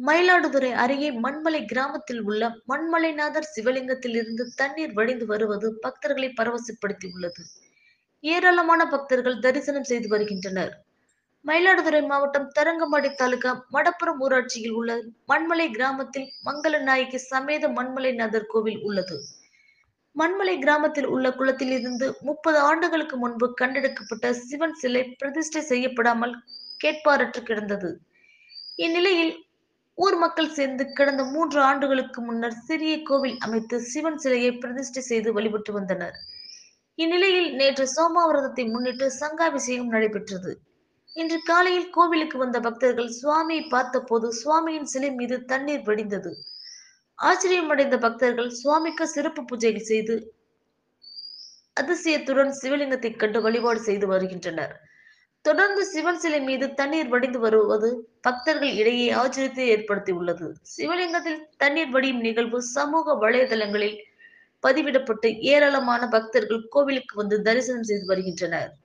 மயிலாடுதுறை அருகே மண்மலை கிராமத்தில் உள்ள மண்மலைநாதர் சிவலிங்கத்தில் இருந்து தண்ணீர் வடிந்து வருவது பக்தர்களை பரவசப்படுத்தி உள்ளது ஏராளமான பக்தர்கள் தரிசனம் செய்து வருகின்றனர் மயிலாடுதுறை மாவட்டம் தரங்கம்பாடி தாலுகா மடப்புறம் ஊராட்சியில் உள்ள மண்மலை கிராமத்தில் மங்கள நாயகி சமேத மண்மலைநாதர் கோவில் உள்ளது மண்மலை கிராமத்தில் உள்ள குளத்தில் இருந்து முப்பது ஆண்டுகளுக்கு முன்பு கண்டெடுக்கப்பட்ட சிவன் சிலை பிரதிஷ்டை செய்யப்படாமல் கேட்பாரற்று கிடந்தது இந்நிலையில் ஊர் மக்கள் சேர்ந்து கடந்த மூன்று ஆண்டுகளுக்கு முன்னர் சிறிய கோவில் அமைத்து சிவன் சிலையை பிரதிஷ்டை செய்து வழிபட்டு வந்தனர் இந்நிலையில் நேற்று சோமாவிரதத்தை முன்னிட்டு சங்காபிஷேகம் நடைபெற்றது இன்று காலையில் கோவிலுக்கு வந்த பக்தர்கள் சுவாமியை பார்த்தபோது சுவாமியின் சிலை மீது தண்ணீர் வடிந்தது ஆச்சரியமடைந்த பக்தர்கள் சுவாமிக்கு சிறப்பு பூஜைகள் செய்து அதிசயத்துடன் சிவலிங்கத்தை கண்டு வழிபாடு செய்து வருகின்றனர் தொடர்ந்து சிவன் சிலை மீது தண்ணீர் வடிந்து வருவது பக்தர்கள் இடையே ஆச்சரியத்தை ஏற்படுத்தியுள்ளது சிவலிங்கத்தில் தண்ணீர் வடியும் நிகழ்வு சமூக வலைதளங்களில் பதிவிடப்பட்டு ஏராளமான பக்தர்கள் கோவிலுக்கு வந்து தரிசனம் செய்து வருகின்றனர்